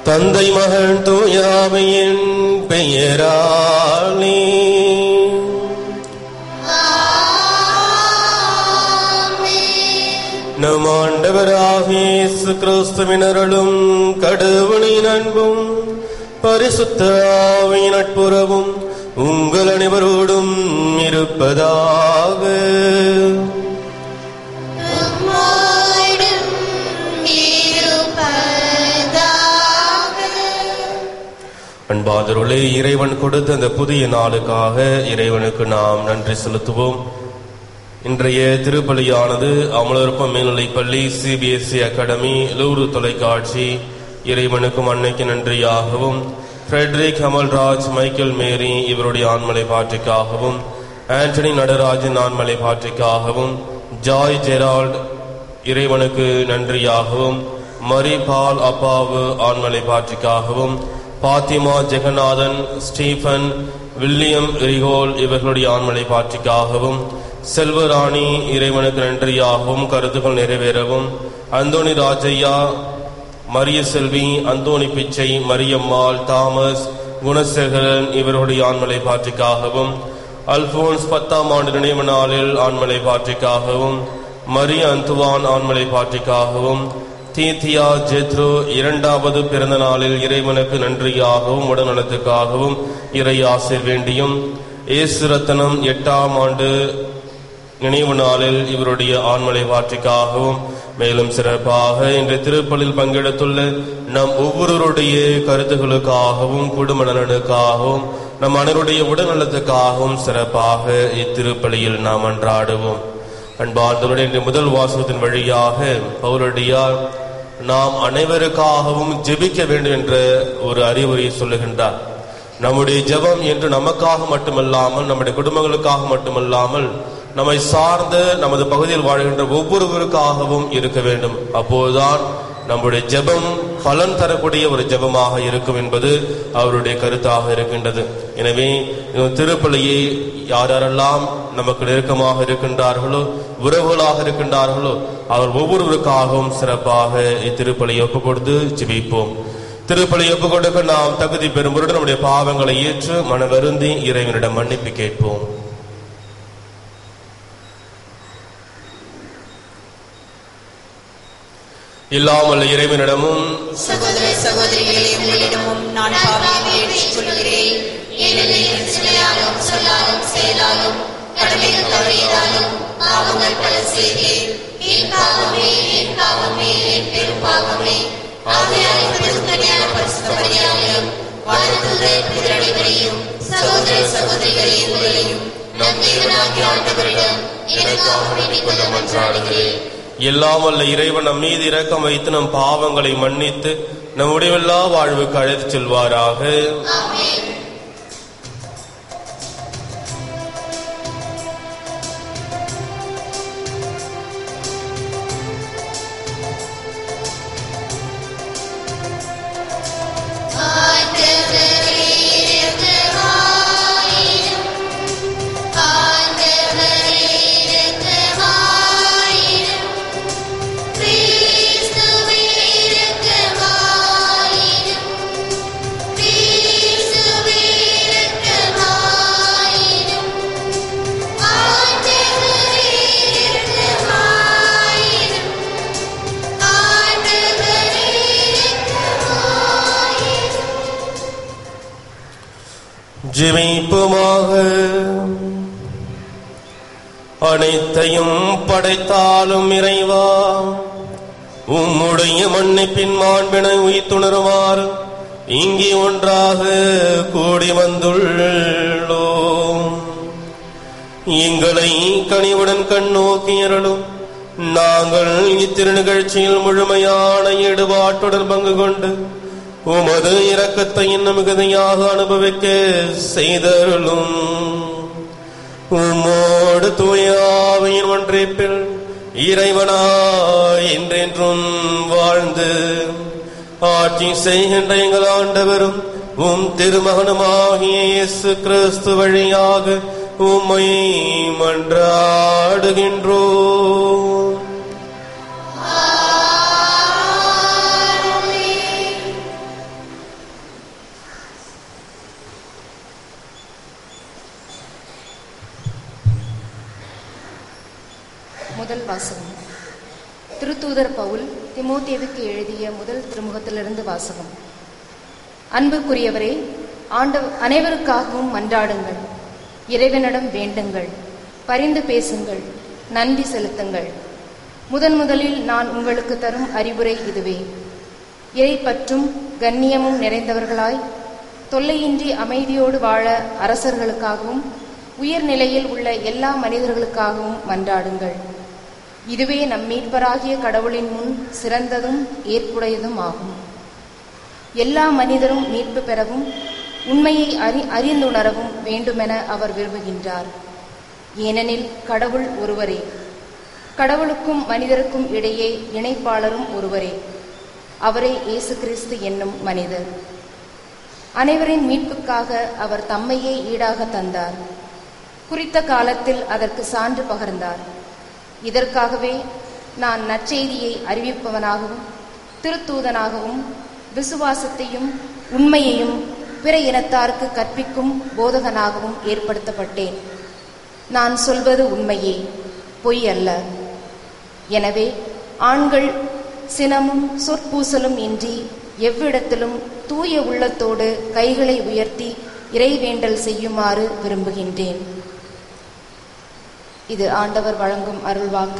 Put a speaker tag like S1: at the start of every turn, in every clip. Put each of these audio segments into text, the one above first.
S1: தந்தை மகன் தூயாமையின் பெயராலே நம் ஆண்டவராகிய இயேசு கிறிஸ்துவினர்களும் கடவுளின் அன்பும் பரிசுத்த ஆவியின் நட்புறவும் உங்கள் அனைவரோடும் இருப்பதாக
S2: உம்மோடும் இருப்பதாக
S1: அன்பாதருளே இறைவன் கொடுத்த அந்த புதிய நாளுக்காக இறைவனுக்கு நாம் நன்றி செலுத்துவோம் இன்றைய திருப்பலியானது அமலருப்பம் மேல்நிலைப் பள்ளி சிபிஎஸ்இ அகாடமி லூரு தொலைக்காட்சி இறைவனுக்கும் அன்னைக்கு நன்றியாகவும் ஃப்ரெட்ரிக் அமல்ராஜ் மைக்கேல் மேரி இவருடைய ஆண்மலை பாட்டுக்காகவும் ஆண்டனி நடராஜன் ஆண்மலை பாட்டுக்காகவும் ஜாய் ஜெரால்ட் இறைவனுக்கு நன்றியாகவும் மரி பால் அப்பாவு ஆண்மலை பாட்டுக்காகவும் பாத்திமா ஜெகநாதன் ஸ்டீஃபன் வில்லியம் ரிகோல் இவர்களுடைய ஆண்மலை பாட்டுக்காகவும் செல்வராணி இறைவனுக்கு நன்றியாகவும் கருத்துக்கள் நிறைவேறவும் அந்தோணி ராஜையா மரிய செல்வி அந்தோணி பிச்சை மரியம்மாள் தாமஸ் குணசேகரன் இவர்களுடைய ஆண்மலை பாட்டுக்காகவும் அல்போன்ஸ் பத்தாம் ஆண்டு நினைவு நாளில் ஆண்மலை பாட்டுக்காகவும் மரிய அந்துவான் ஆண்மலை பாட்டுக்காகவும் தீத்தியா ஜெத்ரு இரண்டாவது பிறந்த நாளில் இறைவனுக்கு நன்றியாகவும் உடல்நலத்துக்காகவும் இறை ஆசை வேண்டியும் இயேசு ரத்தனம் எட்டாம் ஆண்டு நினைவு நாளில் இவருடைய ஆண்மலை வாற்றிக்காகவும் மேலும் சிறப்பாக இன்று திருப்பலில் பங்கெடுத்துள்ள நம் ஒவ்வொருவருடைய கருத்துகளுக்காகவும் குடும்ப நலனுக்காகவும் நம் அனைவருடைய உடல்நலத்துக்காகவும் சிறப்பாக இத்திருப்பலியில் நாம் அன்றாடுவோம் அன்பார்ந்தவருடைய இன்று முதல் வாசகத்தின் வழியாக பவுரடியார் நாம் அனைவருக்காகவும் ஜெபிக்க வேண்டும் என்ற ஒரு அறிவுரையை சொல்லுகின்றார் நம்முடைய ஜெபம் என்று நமக்காக மட்டுமல்லாமல் நம்முடைய குடும்பங்களுக்காக மட்டுமல்லாமல் நம்மை சார்ந்து நமது பகுதியில் வாழ்கின்ற ஒவ்வொருவருக்காகவும் இருக்க வேண்டும் அப்போதுதான் நம்முடைய ஜெபம் பலன் தரக்கூடிய ஒரு ஜெபமாக இருக்கும் என்பது அவருடைய கருத்தாக இருக்கின்றது எனவே இந்த திருப்பலியை யார் யாரெல்லாம் நமக்கு நெருக்கமாக இருக்கின்றார்களோ உறவுகளாக இருக்கின்றார்களோ அவர் ஒவ்வொருவருக்காகவும் சிறப்பாக இத்திருப்பலியை ஒப்புக் கொடுத்து ஜெபிப்போம் திருப்பலி ஒப்புக் கொடுக்க நாம் தகுதி பெறும் பொருட்டு நம்முடைய பாவங்களை ஏற்று மனவருந்தி இறைவனிடம் மன்னிப்பு கேட்போம் இல்லாமல் இறைவனிடமும்
S2: சகோதர சகோதரிகளே உங்களிடமும் நான் பாவியை ஏற்றுக்கொள்கிறேன் ஏனெனில் என் சிலையாலும் சொல்லாலும் செயலாலும் கடமைகள் தவறியதாலும் பாவங்கள் பல செய்தேன் என் பாவமே என் பாவமே என் பெரும் பாவமே ஆகையால் இப்பொழுது கல்யாண பரிசுத்த மரியாதையும் வாழ்த்துகிற பிறனைகளையும் சகோதர சகோதரிகளே உங்களையும் நம் தேவனாகிய ஆண்டவரிடம் எனக்காக வேண்டிக் கொள்ள மன்றாடுகிறேன்
S1: எல்லாம் வல்ல இறைவன் நம் மீது இரக்கம் வைத்து நம் பாவங்களை மன்னித்து நம் முடிவெல்லா வாழ்வுக்கு அழைத்துச் செல்வாராக
S2: ஆமென்
S1: ஜெபிப்புமாக அனைத்தையும் படைத்தாலும் இறைவா உம்முடைய மன்னிப்பின் மாண்பினை உயிர்த்துணருமாறு இங்கே ஒன்றாக கூடி வந்துள்ளோம் எங்களை கனிவுடன் கண்ணோக்கியருளும் நாங்கள் இத்திரு நிகழ்ச்சியில் முழுமையான ஈடுபாட்டுடன் பங்கு கொண்டு உமது இரக்கத்தை இன்னும் மிகுதியாக அனுபவிக்க செய்தருளும் உம்மோடு தூயாவையின் ஒன்றிப்பில் இறைவனா என்றென்றும் வாழ்ந்து ஆட்சி செய்கின்ற எங்கள் ஆண்டவரும் உம் திருமகனுமாகிய இயேசு கிறிஸ்து வழியாக உம்மை மன்றாடுகின்றோம்
S3: முதல் வாசகம் திருத்தூதர் பவுல் திமோத்தேவுக்கு எழுதிய முதல் திருமுகத்திலிருந்து வாசகம் அன்புக்குரியவரே ஆண்ட அனைவருக்காகவும் மன்றாடுங்கள் இறைவனிடம் வேண்டுங்கள் பரிந்து பேசுங்கள் நன்றி செலுத்துங்கள் முதன் முதலில் நான் உங்களுக்கு தரும் அறிவுரை இதுவே இறை பற்றும் கண்ணியமும் நிறைந்தவர்களாய் தொல்லையின்றி அமைதியோடு வாழ அரசர்களுக்காகவும் உயர்நிலையில் உள்ள எல்லா மனிதர்களுக்காகவும் மன்றாடுங்கள் இதுவே நம் மீட்பராகிய கடவுளின் முன் சிறந்ததும் ஏற்புடையதும் ஆகும் எல்லா மனிதரும் மீட்பு பெறவும் உண்மையை அறி அறிந்துணரவும் வேண்டுமென அவர் விரும்புகின்றார் ஏனெனில் கடவுள் ஒருவரே கடவுளுக்கும் மனிதருக்கும் இடையே இணைப்பாளரும் ஒருவரே அவரே இயேசு கிறிஸ்து என்னும் மனிதர் அனைவரின் மீட்புக்காக அவர் தம்மையே ஈடாக தந்தார் குறித்த காலத்தில் அதற்கு சான்று பகர்ந்தார் இதற்காகவே நான் நற்செய்தியை அறிவிப்பவனாகவும் திருத்தூதனாகவும் விசுவாசத்தையும் உண்மையையும் பிற இனத்தாருக்கு கற்பிக்கும் போதகனாகவும் ஏற்படுத்தப்பட்டேன் நான் சொல்வது உண்மையே பொய் அல்ல எனவே ஆண்கள் சினமும் சொற்பூசலும் இன்றி எவ்விடத்திலும் தூய உள்ளத்தோடு கைகளை உயர்த்தி இறைவேண்டல் செய்யுமாறு விரும்புகின்றேன் இது ஆண்டவர் வழங்கும் அருள்வாக்கு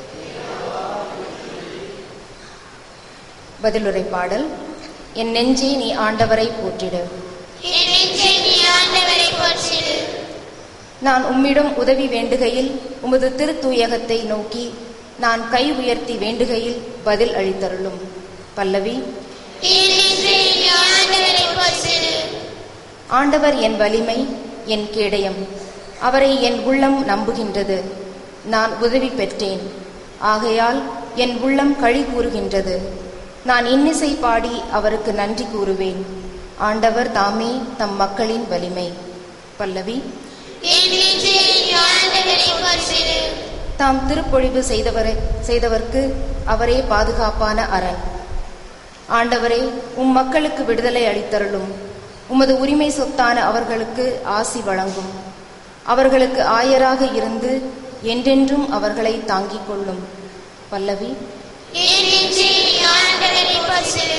S3: பதிலுரை பாடல் என் நெஞ்சே நீ ஆண்டவரை போற்றிடு
S4: என் நெஞ்சை நீ ஆண்டவரை போற்றிடு
S3: நான் உம்மிடம் உதவி வேண்டுகையில் உமது திருத்தூயகத்தை நோக்கி நான் கை உயர்த்தி வேண்டுகையில் பதில் அளித்தருளும் பல்லவி
S4: என் நெஞ்சை நீ ஆண்டவரை போற்றிடு
S3: ஆண்டவர் என் வலிமை என் கேடயம் அவரை என் உள்ளம் நம்புகின்றது நான் உதவி பெற்றேன் ஆகையால் என் உள்ளம் களி கூறுகின்றது நான் இன்னிசை பாடி அவருக்கு நன்றி கூறுவேன் ஆண்டவர் தாமே தம் மக்களின் வலிமை பல்லவி
S4: என் நெஞ்சை நீ ஆண்டவரை போற்றிடு
S3: தாம் திருப்பொழிவு செய்தவரை செய்தவர்க்கு அவரே பாதுகாப்பான அரண் ஆண்டவரே உம் மக்களுக்கு விடுதலை அளித்தருளும் உமது உரிமை சொத்தான அவர்களுக்கு ஆசி வழங்கும் அவர்களுக்கு ஆயராக இருந்து என்றென்றும் அவர்களை தாங்கிக் கொள்ளும் பல்லவி
S4: என் நெஞ்சை நீ ஆண்டவரை போற்றிடு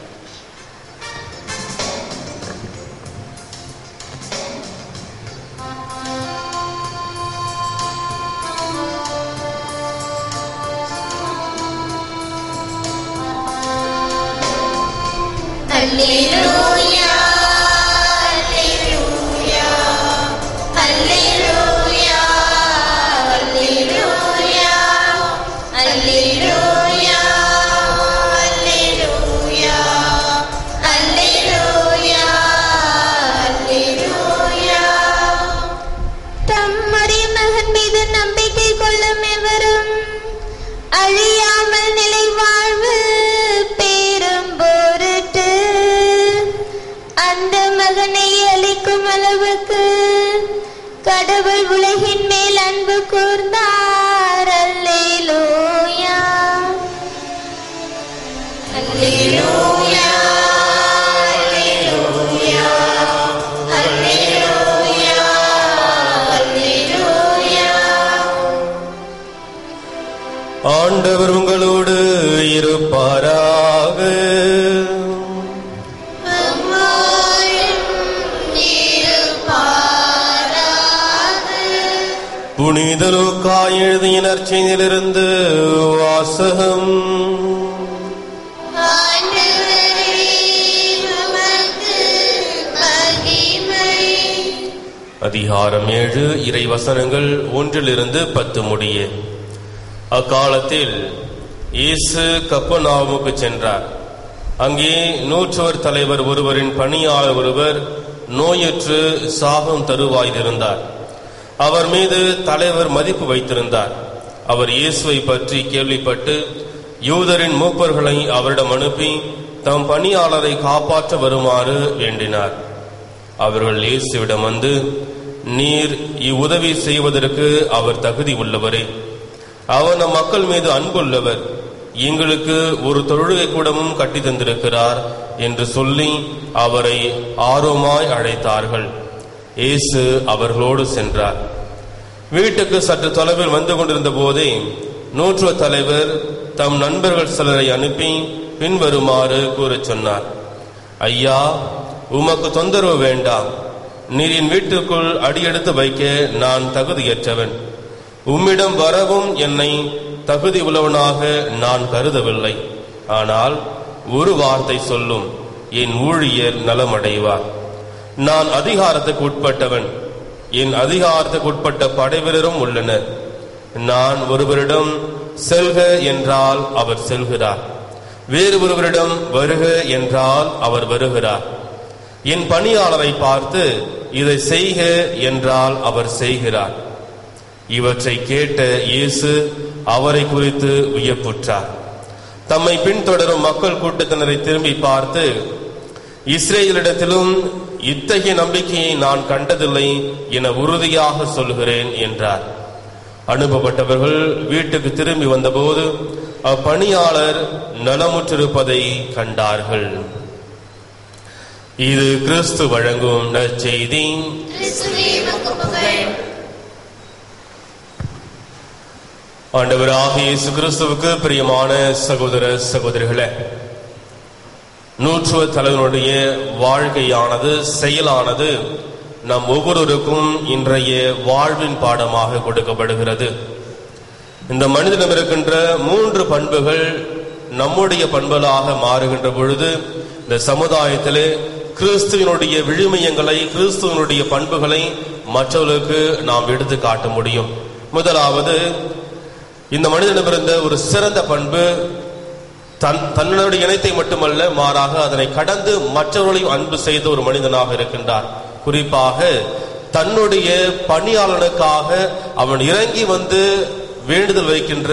S4: அல்லேலூயா அல்லேலூயா அல்லேலூயா அல்லேலூயா அல்லேலூயா அல்லேலூயா அல்லேலூயா அல்லேலூயா தம்முடைய மகன் மீது நம்பிக்கை கொள்ளும் எவரும் அழியாமல் நிலை வாழ்வு பேரும் பொருட்டு அந்த மகனை அளிக்கும் அளவுக்கு கடவுள் உலகின் மேல் அன்பு கூர்ந்தார் அல்லேலூயா அல்லேலூயா அல்லேலூயா அல்லேலூயா அல்லேலூயா
S1: ஆண்டவர் உங்களோடு இருப்பாராக புனிதலுக்கா எழுதிய நற்செய்தியிலிருந்து வாசகம் அதிகாரம் ஏழு இறை வசனங்கள் ஒன்றிலிருந்து பத்து முடிய அக்காலத்தில் இயேசு கப்பனாவுக்கு சென்றார் அங்கே நூற்றுவர் தலைவர் ஒருவரின் பணியாளர் ஒருவர் நோயுற்று சாபம் தருவாயிருந்தார் அவர் மீது தலைவர் மதிப்பு வைத்திருந்தார் அவர் இயேசுவை பற்றி கேள்விப்பட்டு யூதரின் மூப்பர்களை அவரிடம் அனுப்பி தம் பணியாளரை காப்பாற்ற வருமாறு வேண்டினார் அவர்கள் இயேசுவிடம் வந்து நீர் இவ்வுதவி செய்வதற்கு அவர் தகுதி உள்ளவரே அவர் நம் மக்கள் மீது அன்புள்ளவர் எங்களுக்கு ஒரு தொழுகை கூடமும் கட்டி தந்திருக்கிறார் என்று சொல்லி அவரை ஆர்வமாய் அழைத்தார்கள் இயேசு அவர்களோடு சென்றார் வீட்டுக்கு சற்று தொலைவில் வந்து கொண்டிருந்த போதே நூற்றுவ தலைவர் தம் நண்பர்கள் சிலரை அனுப்பி பின்வருமாறு கூறச் சொன்னார் ஐயா உமக்கு தொந்தரவு வேண்டாம் நீர் என் வீட்டுக்குள் அடியெடுத்து வைக்க நான் தகுதியற்றவன் உம்மிடம் வரவும் என்னை தகுதி உள்ளவனாக நான் கருதவில்லை ஆனால் ஒரு வார்த்தை சொல்லும் என் ஊழியர் நலமடைவார் நான் அதிகாரத்துக்கு உட்பட்டவன் என் அதிகாரத்துக்கு உட்பட்ட படைவீரரும் உள்ளனர் நான் ஒருவரிடம் செல்க என்றால் அவர் செல்கிறார் வேறு ஒருவரிடம் வருக என்றால் அவர் வருகிறார் என் பணியாளரை பார்த்து இதை செய்க என்றால் அவர் செய்கிறார் இவற்றை கேட்ட இயேசு அவரை குறித்து வியப்புற்றார் தம்மை பின்தொடரும் மக்கள் கூட்டத்தினரை திரும்பி பார்த்து இஸ்ரேலிடத்திலும் இத்தகைய நம்பிக்கையை நான் கண்டதில்லை என உறுதியாக சொல்கிறேன் என்றார் அனுப்பப்பட்டவர்கள் வீட்டுக்கு திரும்பி வந்தபோது அப்பணியாளர் நலமுற்றிருப்பதை கண்டார்கள் இது கிறிஸ்து வழங்கும் நற்செய்தி
S4: கிறிஸ்துவே உமக்கு புகழ்
S1: ஆண்டவராக இயேசு கிறிஸ்துவுக்கு பிரியமான சகோதர சகோதரிகளே நூற்றுவ தலைவனுடைய வாழ்க்கையானது செயலானது நம் ஒவ்வொருவருக்கும் இன்றைய வாழ்வின் பாடமாக கொடுக்கப்படுகிறது இந்த மனிதனிடம் இருக்கின்ற மூன்று பண்புகள் நம்முடைய பண்புகளாக மாறுகின்ற பொழுது இந்த சமுதாயத்திலே கிறிஸ்துவனுடைய விழுமியங்களை கிறிஸ்துவனுடைய பண்புகளை மற்றவர்களுக்கு நாம் எடுத்து காட்ட முடியும் முதலாவது இந்த மனிதனிடமிருந்த ஒரு சிறந்த பண்பு தன் தன்னுடைய இனத்தை மட்டுமல்ல மாறாக அதனை கடந்து மற்றவர்களையும் அன்பு செய்த ஒரு மனிதனாக இருக்கின்றார் குறிப்பாக தன்னுடைய பணியாளனுக்காக அவன் இறங்கி வந்து வேண்டுதல் வைக்கின்ற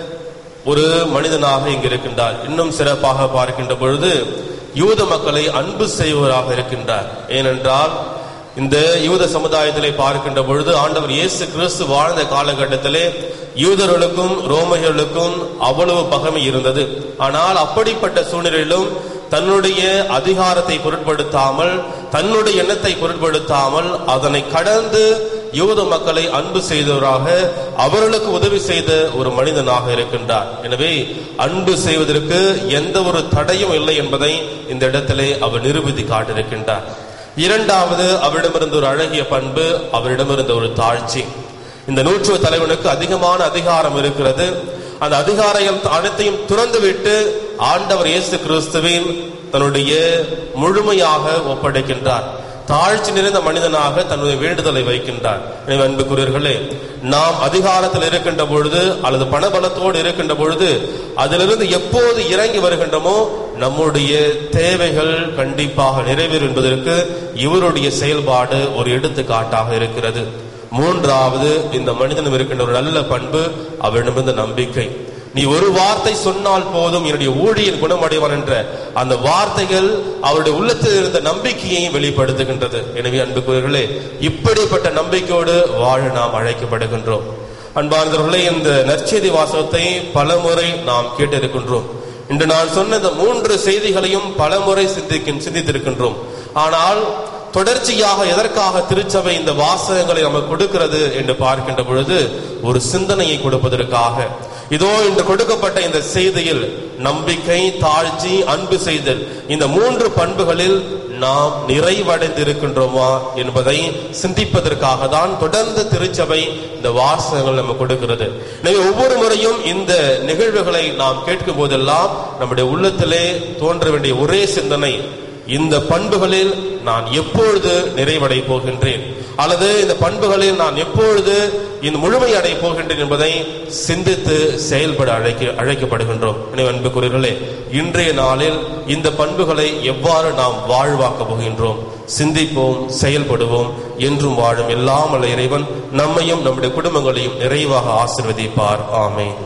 S1: ஒரு மனிதனாக இங்கு இருக்கின்றார் இன்னும் சிறப்பாக பார்க்கின்ற பொழுது யூத மக்களை அன்பு செய்வராக இருக்கின்றார் ஏனென்றால் இந்த யூத சமுதாயத்திலே பார்க்கின்ற பொழுது ஆண்டவர் இயேசு கிறிஸ்து வாழ்ந்த காலகட்டத்திலே யூதர்களுக்கும் ரோமையர்களுக்கும் அவ்வளவு பகமை இருந்தது ஆனால் அப்படிப்பட்ட சூழ்நிலையிலும் தன்னுடைய அதிகாரத்தை பொருட்படுத்தாமல் தன்னுடைய எண்ணத்தை பொருட்படுத்தாமல் அதனை கடந்து யூத மக்களை அன்பு செய்தவராக அவர்களுக்கு உதவி செய்த ஒரு மனிதனாக இருக்கின்றார் எனவே அன்பு செய்வதற்கு எந்த ஒரு தடையும் இல்லை என்பதை இந்த இடத்திலே அவர் நிரூபித்து காட்டியிருக்கின்றார் இரண்டாவது அவரிடமிருந்த ஒரு அழகிய பண்பு அவரிடமிருந்த ஒரு தாழ்ச்சி இந்த நூற்றுவ தலைவனுக்கு அதிகமான அதிகாரம் இருக்கிறது அந்த அதிகாரம் அனைத்தையும் துறந்து விட்டு ஆண்டவர் இயேசு கிறிஸ்துவின் தன்னுடைய முழுமையாக ஒப்படைக்கின்றார் தாழ்ச்சி நிறைந்த மனிதனாக தன்னுடைய வேண்டுதலை வைக்கின்றார் எனவே அன்புக்குரியவர்களே நாம் அதிகாரத்தில் இருக்கின்ற பொழுது அல்லது பணபலத்தோடு இருக்கின்ற பொழுது அதிலிருந்து எப்போது இறங்கி வருகின்றோமோ நம்முடைய தேவைகள் கண்டிப்பாக நிறைவேறும் என்பதற்கு இவருடைய செயல்பாடு ஒரு எடுத்துக்காட்டாக இருக்கிறது மூன்றாவது இந்த மனிதனும் இருக்கின்ற ஒரு நல்ல பண்பு அவரிடமிருந்த நம்பிக்கை நீ ஒரு வார்த்தை சொன்னால் போதும் என்னுடைய ஊழியன் குணமடைவான் என்ற அந்த வார்த்தைகள் அவருடைய உள்ளத்தில் இருந்த நம்பிக்கையை வெளிப்படுத்துகின்றது எனவே அன்புக்குரியவர்களே இப்படிப்பட்ட நம்பிக்கையோடு வாழ நாம் அழைக்கப்படுகின்றோம் அன்பார்ந்தவர்களே இந்த நற்செய்தி வாசகத்தை பலமுறை நாம் கேட்டிருக்கின்றோம் இன்று நான் சொன்ன இந்த மூன்று செய்திகளையும் பலமுறை சிந்திக்க சிந்தித்திருக்கின்றோம் ஆனால் தொடர்ச்சியாக எதற்காக திருச்சபை இந்த வாசகங்களை நமக்கு கொடுக்கிறது என்று பார்க்கின்ற பொழுது ஒரு சிந்தனையை கொடுப்பதற்காக இதோ இன்று கொடுக்கப்பட்ட இந்த செய்தியில் நம்பிக்கை தாழ்ச்சி அன்பு செய்தல் இந்த மூன்று பண்புகளில் நாம் நிறைவடைந்திருக்கின்றோமா என்பதை சிந்திப்பதற்காக தான் தொடர்ந்து திருச்சபை இந்த வாசகங்கள் நம்ம கொடுக்கிறது எனவே ஒவ்வொரு முறையும் இந்த நிகழ்வுகளை நாம் கேட்கும் போதெல்லாம் நம்முடைய உள்ளத்திலே தோன்ற வேண்டிய ஒரே சிந்தனை இந்த பண்புகளில் நான் எப்பொழுது நிறைவடை போகின்றேன் அல்லது இந்த பண்புகளில் நான் எப்பொழுது இந்த முழுமை அடைய போகின்றேன் என்பதை சிந்தித்து செயல்பட அழைக்க அழைக்கப்படுகின்றோம் எனவே அன்புக்குரியவர்களே இன்றைய நாளில் இந்த பண்புகளை எவ்வாறு நாம் வாழ்வாக்க போகின்றோம் சிந்திப்போம் செயல்படுவோம் என்றும் வாழும் எல்லாமல்ல இறைவன் நம்மையும் நம்முடைய குடும்பங்களையும் நிறைவாக ஆசிர்வதிப்பார் ஆமென்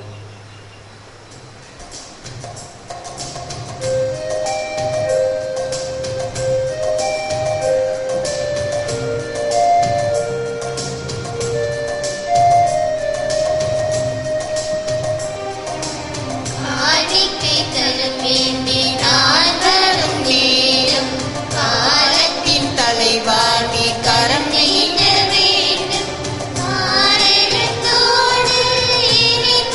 S4: காணிக்கை தரும் வேண்டி நான் வரும் நேரம் காலத்தின் தலைவாழ் நீ கரம் நீட்ட வேண்டும் காரணத்தோடு இனி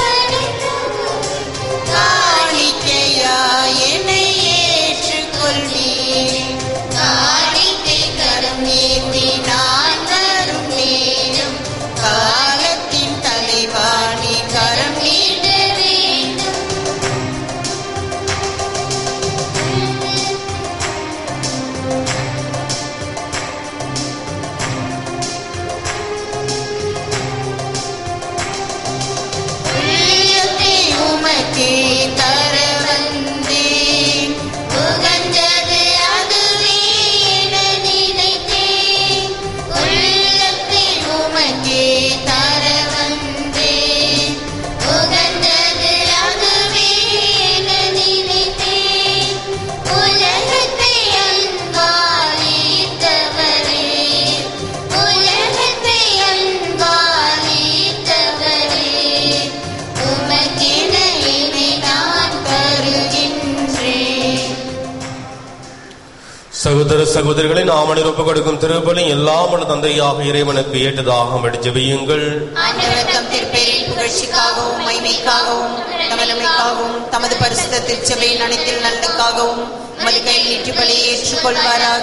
S1: சகோதர சகோதரிகளை நாம் அனுப்ப கொடுக்கும் திருப்பலி எல்லாம் உள்ள தந்தையாக இறைவனுக்கு ஏற்றதாக ஜெபியுங்கள்
S2: ஆண்டவர் தம் திருப்பேரில் புகழ்ச்சிக்காகவும் மைமைக்காகவும் தமலமைக்காகவும் தமது பரிசுத்த திருச்சபையின் அனைத்தில் நலனுக்காகவும் மது கையில் நீற்று பலியை ஏற்றுக்கொள்வாராக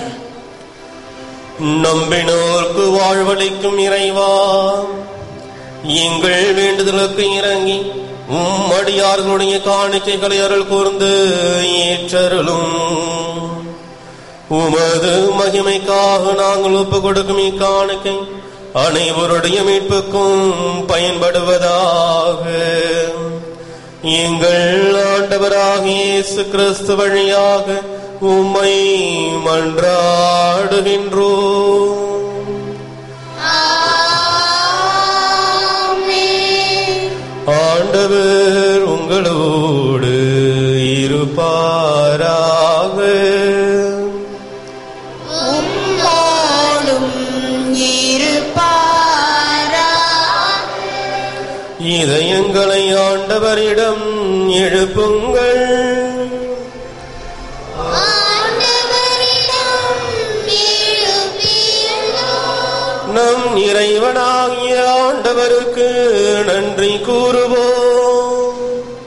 S1: நம்பினோர்க்கு வாழ்வளிக்கும் இறைவா எங்கள் வேண்டுதலுக்கு இறங்கி உம் அடியார்களுடைய காணிக்கைகளை அருள் கூர்ந்து ஏற்றருளும் உமது மகிமைக்காக நாங்கள் ஒப்பு கொடுக்கும் இக்காணிக்கை அனைவருடைய மீட்புக்கும் பயன்படுவதாக எங்கள் ஆண்டவராகிய இயேசு கிறிஸ்து வழியாக உம்மை மன்றாடுகின்றோம் ஆண்டவர் உங்களோடு இருப்பாராக
S2: உம்மோடும் இருப்பாரா
S1: இதயங்களை ஆண்டவரிடம் எழுப்புங்கள் நம் இறைவனாகிய ஆண்டவருக்கு நன்றி கூறுவோம்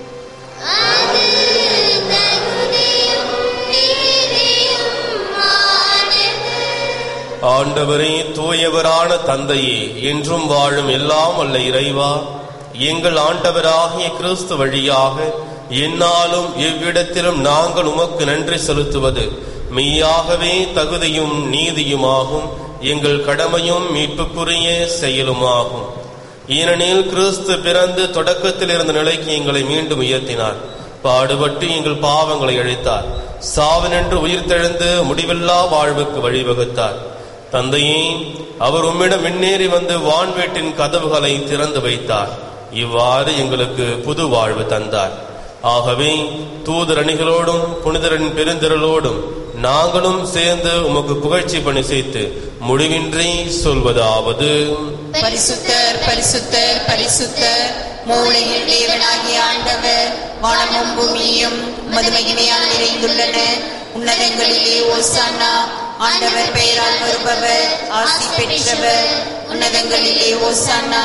S1: ஆண்டவரே தூயவரான தந்தையே என்றும் வாழும் எல்லாம் அல்ல இறைவா எங்கள் ஆண்டவராகிய கிறிஸ்து வழியாக என்னாலும் எவ்விடத்திலும் நாங்கள் உமக்கு நன்றி செலுத்துவது மெய்யாகவே தகுதியும் நீதியுமாகும் எங்கள் கடமையும் மீட்புக்குரிய செயலுமாகும் ஏனெனில் கிறிஸ்து பிறந்து தொடக்கத்தில் இருந்த நிலைக்கு எங்களை மீண்டும் உயர்த்தினார் பாடுபட்டு எங்கள் பாவங்களை அழித்தார் சாவனென்று உயிர்த்தெழுந்து முடிவில்லா வாழ்வுக்கு வழிவகுத்தார் தந்தையே அவர் உம்மிடம் முன்னேறி வந்து வான்வீட்டின் கதவுகளை திறந்து வைத்தார் இவ்வாறு எங்களுக்கு புது வாழ்வு தந்தார் ஆகவே தூதர் அணிகளோடும் புனிதரின் பெருந்திரளோடும் நாங்களும் சேர்ந்து உமக்கு புகழ்ச்சி பணி செய்து முடிவின்றி சொல்வதாவது
S2: பரிசுத்தர் பரிசுத்தர் பரிசுத்தர் மூளையில் தேவனாகிய ஆண்டவர் வானமும் பூமியும் மதுமகிமையால் நிறைந்துள்ளன உன்னதங்களிலே ஓசானா ஆண்டவர் பெயரால் வருபவர் ஆசி பெற்றவர் உன்னதங்களிலே ஓசானா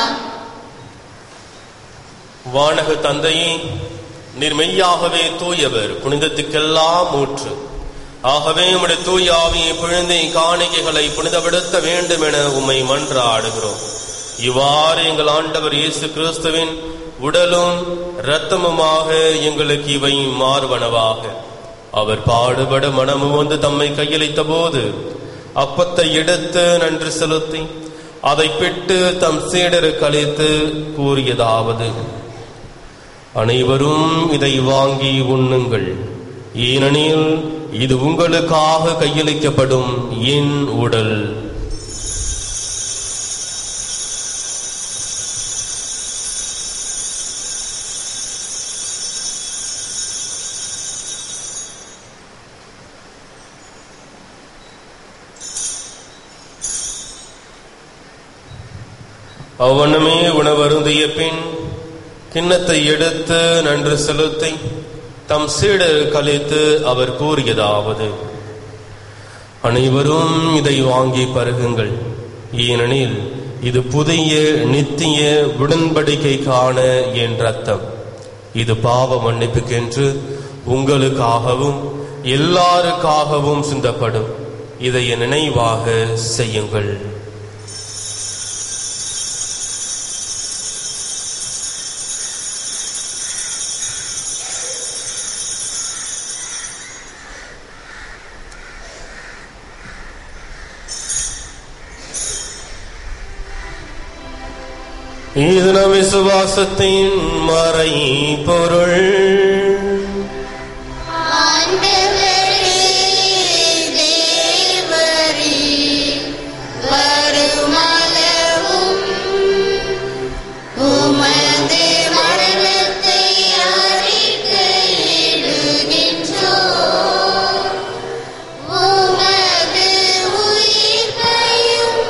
S1: வானக தந்தையே நீர் மெய்யாகவே தூயவர் புனிதத்துக்கெல்லாம் ஊற்று ஆகவே உம்முடைய தூய ஆவியை பிழிந்து காணிக்கைகளை புனிதப்படுத்த வேண்டும் என உம்மை மன்றாடுகிறோம் இவ்வாறு எங்கள் ஆண்டவர் இயேசு கிறிஸ்துவின் உடலும் இரத்தமுமாக எங்களுக்கு இவை மாறுவனவாக அவர் பாடுபட மனமும் வந்து தம்மை கையளித்த போது அப்பத்தை எடுத்து நன்றி செலுத்தி அதை பிட்டு தம் சீடருக்கு அளித்து கூறியதாவது அனைவரும் இதை வாங்கி உண்ணுங்கள் ஏனெனில் இது உங்களுக்காக கையளிக்கப்படும் என் உடல் அவ்வண்ணமே உணவருந்திய பின் கிண்ணத்தை எடுத்து நன்று செலுத்தி தம் சீடர் கழித்து அவர் கூறியதாவது அனைவரும் இதை வாங்கி பருகுங்கள் ஏனெனில் இது புதிய நித்திய உடன்படிக்கைக்கான என் ரத்தம் இது பாவ மன்னிப்புக்கென்று உங்களுக்காகவும் எல்லாருக்காகவும் சிந்தப்படும் இதை என் நினைவாக செய்யுங்கள் இது நம் விசுவாசத்தின் மறை பொருள்
S4: ஆண்டவரே தேவரே வருமளவும் உமது மரணத்தை அறிக்கையிடுகின்றோம் உமது உயிர்ப்பையும்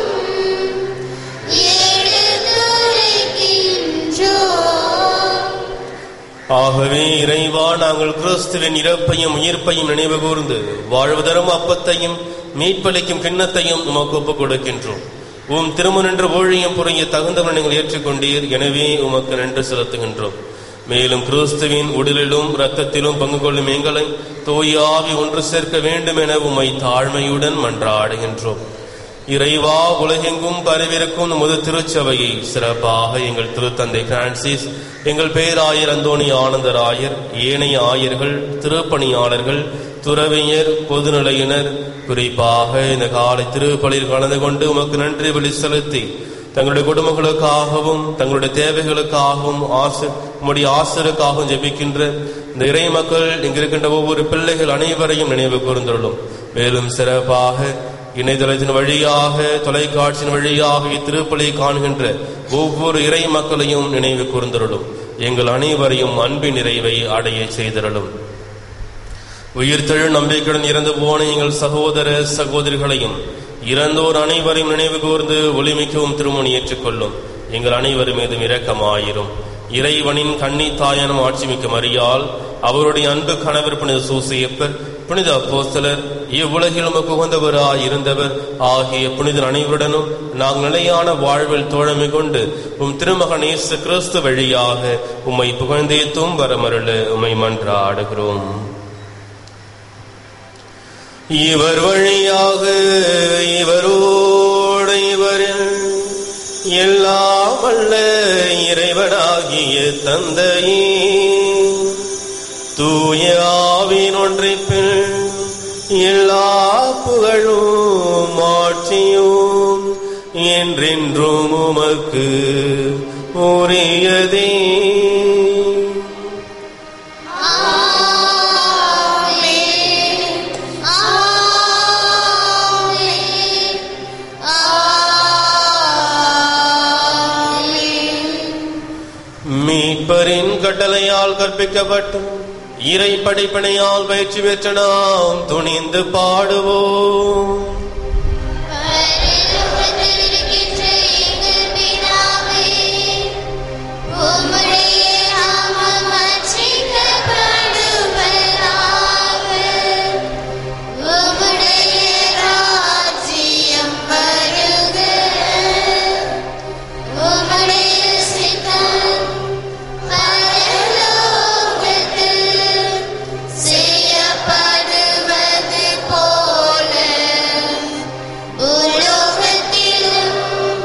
S4: எடுத்துரைக்கின்றோம்
S1: ஆகவே இறைவா நாங்கள் கிறிஸ்துவின் இறப்பையும் உயிர்ப்பையும் நினைவு கூர்ந்து வாழ்வதரும் அப்பத்தையும் மீட்பளிக்கும் கிண்ணத்தையும் உமக்கு ஒப்புக் கொடுக்கின்றோம் உம் திருமணன்று ஊழியம் புரிய தகுந்தவன் நீங்கள் ஏற்றுக்கொண்டீர் எனவே உமக்கு நன்றி செலுத்துகின்றோம் மேலும் கிறிஸ்துவின் உடலிலும் இரத்தத்திலும் பங்கு கொள்ளும் எங்களை தூயாவி ஒன்று சேர்க்க வேண்டும் என உம்மை தாழ்மையுடன் மன்றாடுகின்றோம் இறைவா உலகெங்கும் பரவிருக்கும் நமது திருச்சபையை சிறப்பாக எங்கள் திருத்தந்தை பிரான்சிஸ் எங்கள் பேராயர் அந்தோணி ஆனந்தராயர் ஏனைய ஆயர்கள் திருப்பணியாளர்கள் துறவியர் பொதுநிலையினர் குறிப்பாக இந்த காலை திருப்பலியில் கலந்து கொண்டு உமக்கு நன்றி வழி செலுத்தி தங்களுடைய குடும்பங்களுக்காகவும் தங்களுடைய தேவைகளுக்காகவும் ஆசு உம்முடைய ஆசிரியருக்காகவும் ஜெபிக்கின்ற இந்த இறை மக்கள் இங்கிருக்கின்ற ஒவ்வொரு பிள்ளைகள் அனைவரையும் நினைவு கூர்ந்துள்ளோம் மேலும் சிறப்பாக இணையதளத்தின் வழியாக தொலைக்காட்சியின் வழியாக இத்திருப்பலியை காண்கின்ற ஒவ்வொரு இறை மக்களையும் நினைவு கூர்ந்தருளும் எங்கள் அனைவரையும் அன்பின் நிறைவை அடைய செய்தருளும் உயிர்த்தெழு நம்பிக்கையுடன் இறந்து போன எங்கள் சகோதர சகோதரிகளையும் இறந்தோர் அனைவரையும் நினைவு கூர்ந்து ஒளிமிக்கவும் திருமணி ஏற்றுக்கொள்ளும் எங்கள் அனைவரும் மீதும் இரக்கமாயிரும் இறைவனின் கண்ணி தாயானும் ஆட்சிமிக்க மறியால் அவருடைய அன்பு கணவர் புனித சூசியப்பர் புனித அப்போஸ்தலர் இவ்வுலகில் உமக்கு உகந்தவராய் இருந்தவர் ஆகிய புனிதர் அனைவருடனும் நாங்கள் நிலையான வாழ்வில் தோழமை கொண்டு உம் திருமகன் இயேசு கிறிஸ்து வழியாக உம்மை புகழ்ந்தேத்தும் வரமருள உம்மை மன்றாடுகிறோம் இவர் வழியாக இவரோடு இவரில் எல்லாம் வல்ல இறைவனாகிய தந்தையே தூய ஆவின் ஒன்றிப்பில் எல்லா புகழும் ஆட்சியும் என்றென்றும் உமக்கு உரியதே மீட்பரின் கட்டளையால் கற்பிக்கப்பட்டு இறை படிப்பினையால் பயிற்சி பெற்ற நாம் துணிந்து பாடுவோம்
S4: செய்யப்படுவது போல உலோகத்திலும்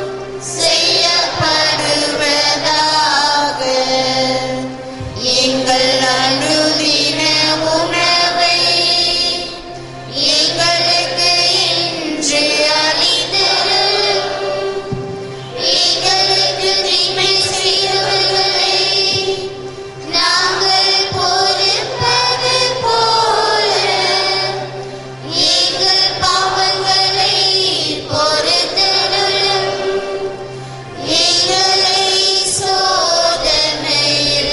S4: செய்யப்படுவதாக எங்கள் அனுதின உணவை எங்களுக்கு இன்று அளித்தரும் எங்களுக்கு தீமை செய்தவர்களை நாங்கள் பொறுப்பது போல எங்கள் பாவங்களை பொறுத்தருளும் எங்களை சோதனையில்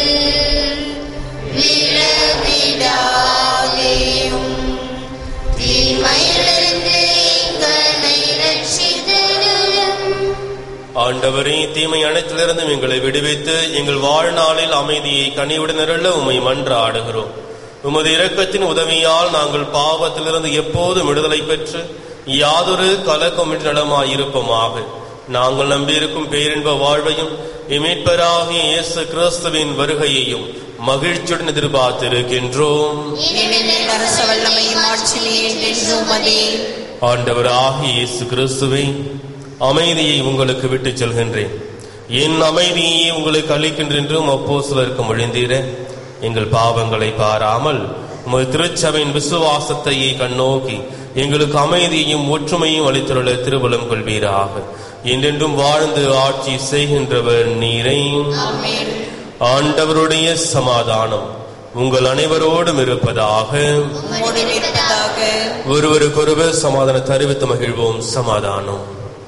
S4: விழவிடாதேயும் தீமையிலிருந்து எங்களை ரட்சித்தருளும்
S1: ஆண்டவரே தீமை அனைத்திலிருந்தும் எங்களை விடுவித்து எங்கள் வாழ்நாளில் அமைதியை கனிவுடன் அருள உம்மை மன்றாடுகிறோம் உமது இரக்கத்தின் உதவியால் நாங்கள் பாவத்திலிருந்து எப்போதும் விடுதலை பெற்று யாதொரு கலக்கமின்றி நலமாய் இருப்போமாக நாங்கள் நம்பியிருக்கும் பேரின்ப வாழ்வையும் இமீட்பராகிய இயேசு கிறிஸ்துவின் வருகையையும் மகிழ்ச்சியுடன் எதிர்பார்த்திருக்கின்றோம்
S2: ஏனெனில் அரச வல்லமையும் ஆட்சியும் என்றென்றும் அதே
S1: ஆண்டவராகிய இயேசு கிறிஸ்துவை அமைதியை உங்களுக்கு விட்டுச் செல்கின்றேன் என் அமைதியை உங்களுக்கு அளிக்கின்றேன் என்றும் அப்போ சிலருக்கு மொழிந்தீர எங்கள் பாவங்களை பாராமல் உமது திருச்சபையின் விசுவாசத்தையே கண்ணோக்கி எங்களுக்கு அமைதியையும் ஒற்றுமையும் அளித்துள்ள திருவலம் கொள்வீராக என்றென்றும் வாழ்ந்து ஆட்சி செய்கின்றவர் நீரை
S2: ஆமென்
S1: ஆண்டவருடைய சமாதானம் உங்கள் அனைவரோடும் இருப்பதாக
S2: உம்மோடு இருப்பதாக
S1: ஒருவருக்கொருவர் சமாதான தெரிவித்து மகிழ்வோம் சமாதானம்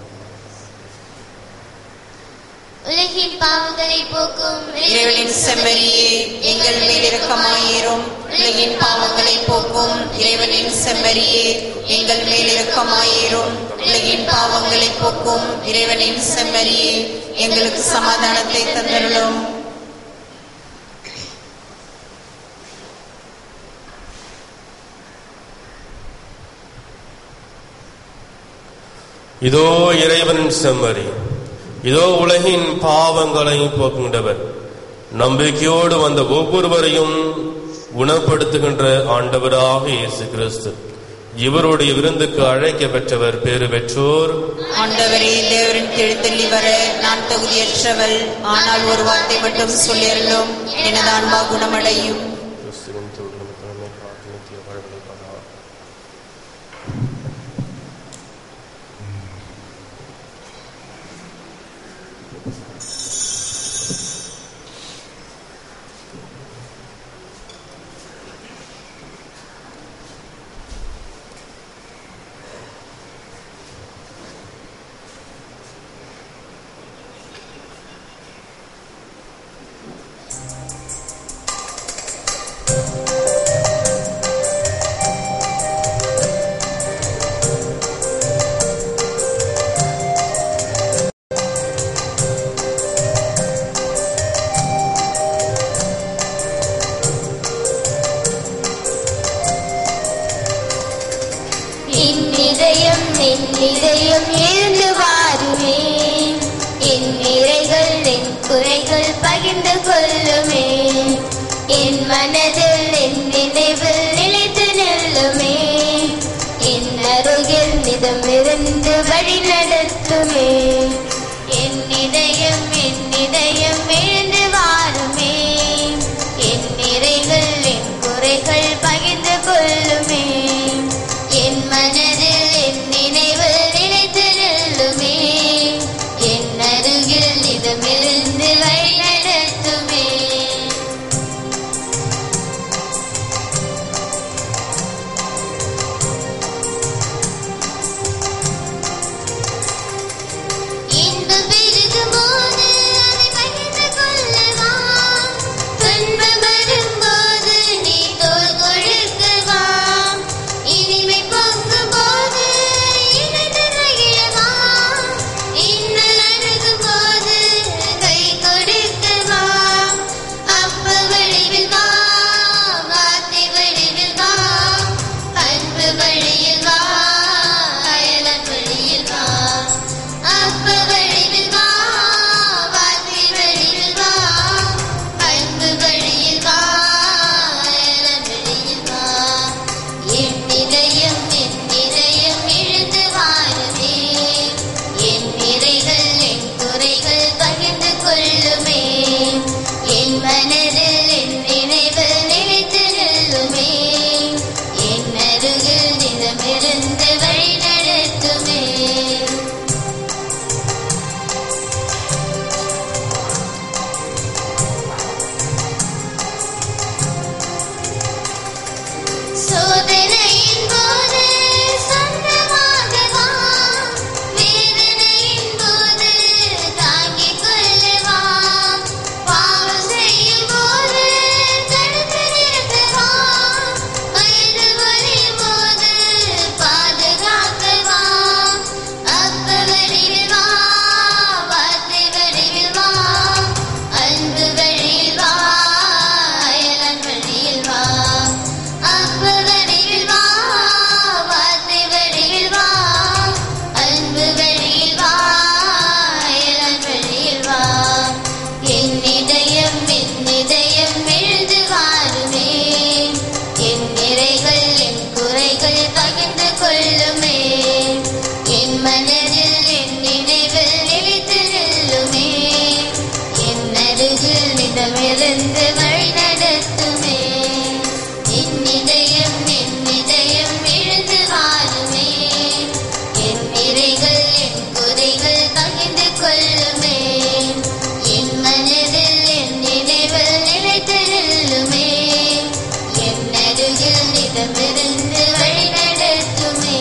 S4: உலகின் பாவங்களை போக்கும்
S2: இறைவனின் செம்மறியே எங்கள் மேல் இரக்கமாயிரும் உலகின் பாவங்களை போக்கும் இறைவனின் செம்மறியே எங்கள் மேல் இரக்கமாயிரும் உலகின் பாவங்களை போக்கும் இறைவனின் செம்மறியே எங்களுக்கு சமாதானத்தை தந்தருளும்
S1: இதோ இறைவனின் செம்மறி இதோ உலகின் பாவங்களை போக்குகின்றவர் நம்பிக்கையோடு வந்த ஒவ்வொருவரையும் குணப்படுத்துகின்ற ஆண்டவராக இயேசு கிறிஸ்து இவருடைய விருந்துக்கு அழைக்க பெற்றவர் பேறு பெற்றோர்
S2: ஆண்டவரே தேவரின் கீழ்த்தள்ளி வர நான் தகுதியற்றவள் ஆனால் ஒரு வார்த்தை மட்டும் சொல்லியறலும் எனது ஆன்மா குணமடையும்
S1: கிறிஸ்துவின் திருவுள்ளம் தலைமை காத்து நித்திய வாழ்வை பெறலாம்.
S4: என் இதயம் என் இதயம் எழுந்து வாருமே என் நிறைகள் என் குறைகள் பகிர்ந்து கொள்ளுமே என் மனதில் என் நினைவில் நிலைத்து நில்லுமே என் அருகில் நிதமிருந்து வழி நடத்துமே என் இதயம் என் இதயம் எழுந்து வாருமே என் நிறைகள் என் குறைகள் பகிர்ந்து கொள்ளுமே என் மனதில் என் நினைவில் நினைத்து நில்லுமே என் அருகில் இதமிருந்து வழி நடத்துமே இன்பம் பெருகும் போது அதை பகிர்ந்து கொள்ளவா துன்பம் வரும்போது நீ தோள் கொடுக்கவா இனிமை பொங்கும் போது இணைந்து மகிழவா இன்னல் அணுகும் போது கை கொடுக்கவா அப்ப வழிவில் வா வார்த்தை வழிவில் வா அன்பு வழியில் வா அயலன் வழியில் வா அப்ப வழியில் வா வார்த்தை வழியில் வா அன்பு வழியில் வா அயலன் வழியில் வா என் இதயம் என் இதயம் எழுந்து வாருமே என் நிறைகள் என் குறைகள் பகிர்ந்து கொள்ளுமே என் மனதில் என் நினைவில் நிலைத்து நில்லுமே என் அருகில் நிலமிருந்து வழி நடத்துமே சோதனையின் போது சொந்தமாகவா வேதனையின் போது தாங்கிக் கொள்ளவா பாவம் செய்யும் போது தடுத்து நிறுத்தவா வயது வரையும் போது பாதுகாக்கவா அப்ப வழியில் வா வார்த்தை வழியில் வா அன்பு வழியில் வா அயலன் வழியில் வா அப்ப வழியில் வா வார்த்தை வழியில் வா அன்பு வழியில் வா அயலன் வழியில் வா என் இதயம் என் இதயம் எழுந்து வாருமே என் நிறைகள் என் குறைகள் பகிர்ந்து கொள்ளுமே என் மனதில் என் நினைவில் நிலைத்து நில்லுமே என் அருகில் நிதமிருந்து வழி நடத்துமே என் இதயம் என் இதயம் எழுந்து வாருமே என் நிறைகள் என் குறைகள் பகிர்ந்து கொள்ளுமே என் மனதில் என் நினைவில் நிலைத்து நில்லுமே என் அருகில் நிதமிருந்து வழி நடத்துமே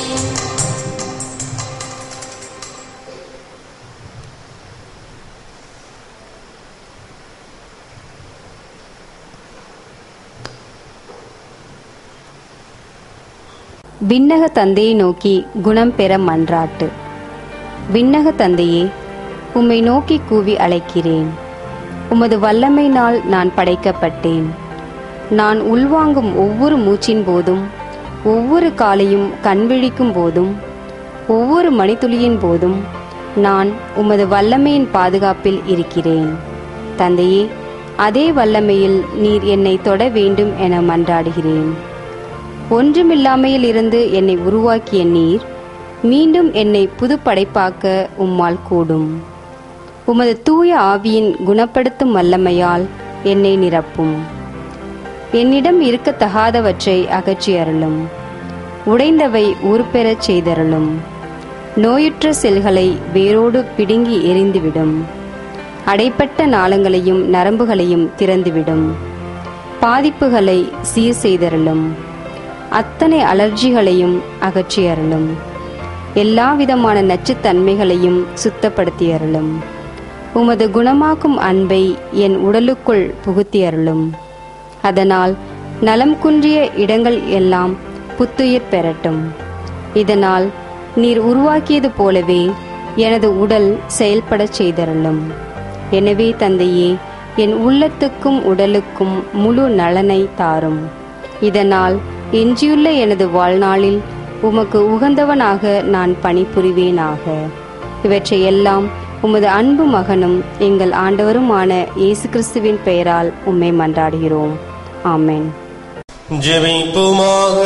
S5: விண்ணக தந்தையை நோக்கி குணம் பெற மன்றாட்டு விண்ணக தந்தையே உம்மை நோக்கி கூவி அழைக்கிறேன் உமது வல்லமையினால் நான் படைக்கப்பட்டேன் நான் உள்வாங்கும் ஒவ்வொரு மூச்சின் போதும் ஒவ்வொரு காலையும் கண்விழிக்கும் போதும் ஒவ்வொரு மணித்துளியின் போதும் நான் உமது வல்லமையின் பாதுகாப்பில் இருக்கிறேன் தந்தையே அதே வல்லமையில் நீர் என்னை தொட வேண்டும் என மன்றாடுகிறேன் ஒன்றுமில்லாமையில் இருந்து என்னை உருவாக்கிய நீர் மீண்டும் என்னை புதுப்படைப்பாக்க உம்மால் கூடும் உமது தூய ஆவியின் குணப்படுத்தும் வல்லமையால் என்னை நிரப்பும் என்னிடம் இருக்கத்தகாதவற்றை அகற்றி அருளும் உடைந்தவை உருப்பெறச் செய்தருளும் நோயுற்ற செல்களை வேரோடு பிடுங்கி எரிந்துவிடும் அடைப்பட்ட நாளங்களையும் நரம்புகளையும் திறந்துவிடும் பாதிப்புகளை சீர் செய்தருளும் அத்தனை அலர்ஜிகளையும் அகற்றி அருளும் எல்லா விதமான நச்சுத்தன்மைகளையும் சுத்தப்படுத்தி அருளும் உமது குணமாக்கும் அன்பை என் உடலுக்குள் புகுத்தி அருளும் அதனால் நலம் குன்றிய இடங்கள் எல்லாம் புத்துயிர் பெறட்டும் இதனால் நீர் உருவாக்கியது போலவே எனது உடல் செயல்படச் செய்தருளும் எனவே தந்தையே என் உள்ளத்துக்கும் உடலுக்கும் முழு நலனை தாரும் இதனால் எஞ்சியுள்ள எனது வாழ்நாளில் உமக்கு உகந்தவனாக நான் பணிபுரிவேனாக இவற்றை எல்லாம் உமது அன்பு மகனும் எங்கள் ஆண்டவருமான இயேசு கிறிஸ்துவின் பெயரால் உம்மை மன்றாடுகிறோம் ஆமென்
S1: ஜெபிப்புமாக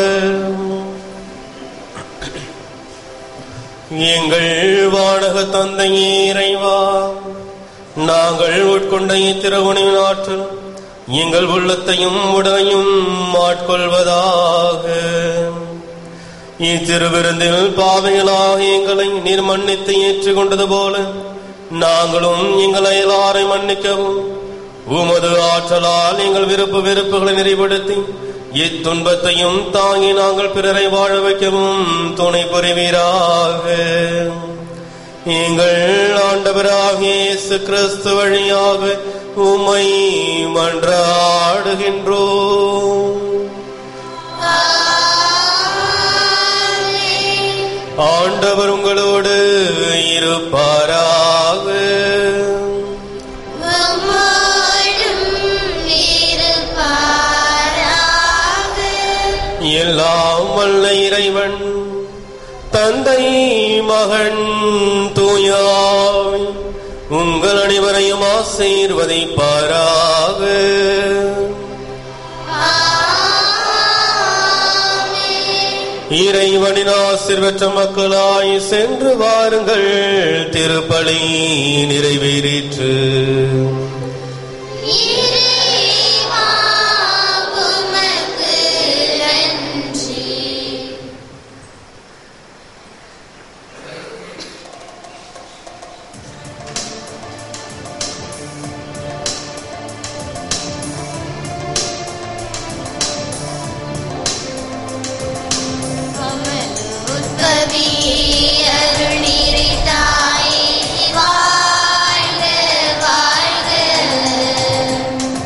S1: எங்கள் வானக தந்தையே இறைவா நாங்கள் உட்கொண்ட இத்திருவனின் ஆற்றல் எங்கள் உள்ளத்தையும் உடலையும் ஆட்கொள்வதாக இத்திருவிருந்தில் பாவைகளாக எங்களை நீர் மன்னித்து ஏற்றுக்கொண்டது போல நாங்களும் எங்கள் அயலாரை மன்னிக்கவும் உமது ஆற்றலால் எங்கள் விருப்பு வெறுப்புகளை நிறைப்படுத்தி இத்துன்பத்தையும் தாங்கி நாங்கள் பிறரை வாழ வைக்கவும் துணை புரிவீராக எங்கள் ஆண்டவராகிய இயேசு கிறிஸ்து வழியாக உமை மன்றாடுகின்றோம் ஆண்டவர் உங்களோடு இருப்பாராக
S4: உம்மோடும் இருப்பாராக.
S1: எல்லாம் வல்ல இறைவன் தந்தை மகன் தூயாய் உங்கள் அனைவரையும் ஆசீர்வதிப்பாராக இறைவனின் ஆசிர்வற்ற மக்களாய் சென்று வாருங்கள் திருப்பலி நிறைவேறிற்று
S4: இறைவா, உமக்கு நன்றி உற்பவியே அருளிரை தாயே வாழ்க வாழ்க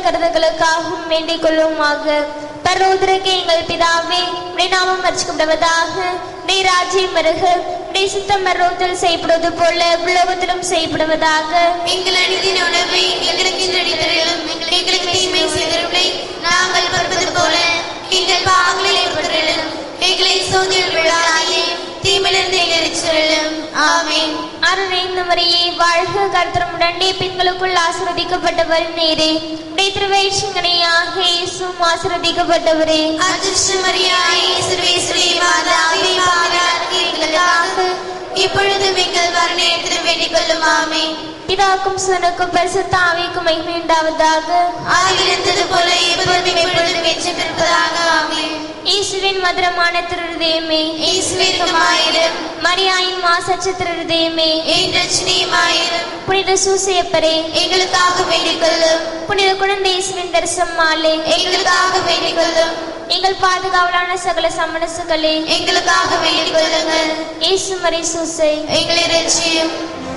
S6: கருதுகளுக்காகவும் வேண்டிக் கொள்ளுமாக பரோதரக்கு எங்கள் பிதாவே உடைய நாமம் மறிச்சுக்கப்படுவதாக உடைய ராஜ்யம் வருக உடைய சித்தம் மரோத்தில் செய்யப்படுவது போல உலகத்திலும் செய்யப்படுவதாக
S4: எங்கள் அணிதின் உணவை எங்களுக்கு நடித்தரிலும் எங்களுக்கு தீமை செய்தவர்களை நாங்கள் பொறுப்பது போல எங்கள் பாவங்களை பொறுத்தரிலும் எங்களை சோதனை விழாயே தீமிலிருந்து எங்களிச்சலும் ஆமென்
S6: அருணைந்த மரியே வாழ்க கர்த்தரமுடன் பெண்களுக்குள் ஆசிரதிக்கப்பட்டவர் நேரே உடைய திருவயிற்றுங்கனையாக இயேசுவும் ஆசிரதிக்கப்பட்டவரே
S4: அதிர்ஷ்டமரியாயே சர்வேஸ்வரி மாதாவே பாவியாருக்கு எங்களுக்காக இப்பொழுதும் எங்கள் மரணத்தில் வேண்டிக் கொள்ளும் ஆமென்
S6: பிதாக்கும் சுனுக்கும் பரிசுத்த ஆவிக்கும் மகிமை உண்டாவதாக
S4: ஆதியிருந்தது போல எப்பொழுதும் எப்பொழுதும் வெற்றிருப்பதாக ஆமென்
S6: இயேசுவின் மதுரமான திருதயமே
S4: ஈஸ்வரிக்குமாயிரும்
S6: மரியாயின் மாசற்ற திருதயமே
S4: என் ரட்சணியுமாயிரும்
S6: புனித சூசையப்பரே
S4: எங்களுக்காக வேண்டிக் கொள்ளும்
S6: புனித குழந்தை இயேசுவின் தரிசனம் மாலே
S4: எங்களுக்காக வேண்டிக் கொள்ளும்
S6: எங்கள் பாதுகாவலான சகல சமணசுகளே
S4: எங்களுக்காக வேண்டிக் கொள்ளுங்கள்
S6: இயேசு மறை சூசை
S4: எங்களை ரட்சியும்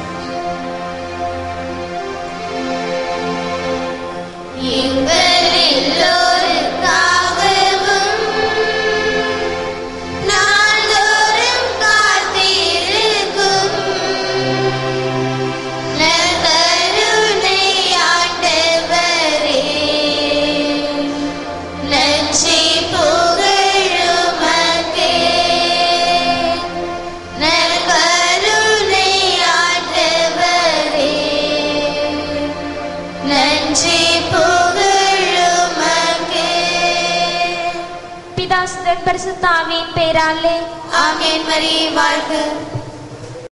S4: எங்கள் எல்லோருக்காகவும் நாள்தோறும் காத்திருக்கும் நற்கருணை ஆண்டவரே, நன்றி புகழுமக்கே. நற்கருணை ஆண்டவரே, நன்றி புகழுமக்கே.
S6: பிதாசுதன் பரிசுத்த ஆவியின் பேராலே
S4: ஆமென் மரியே வாழ்க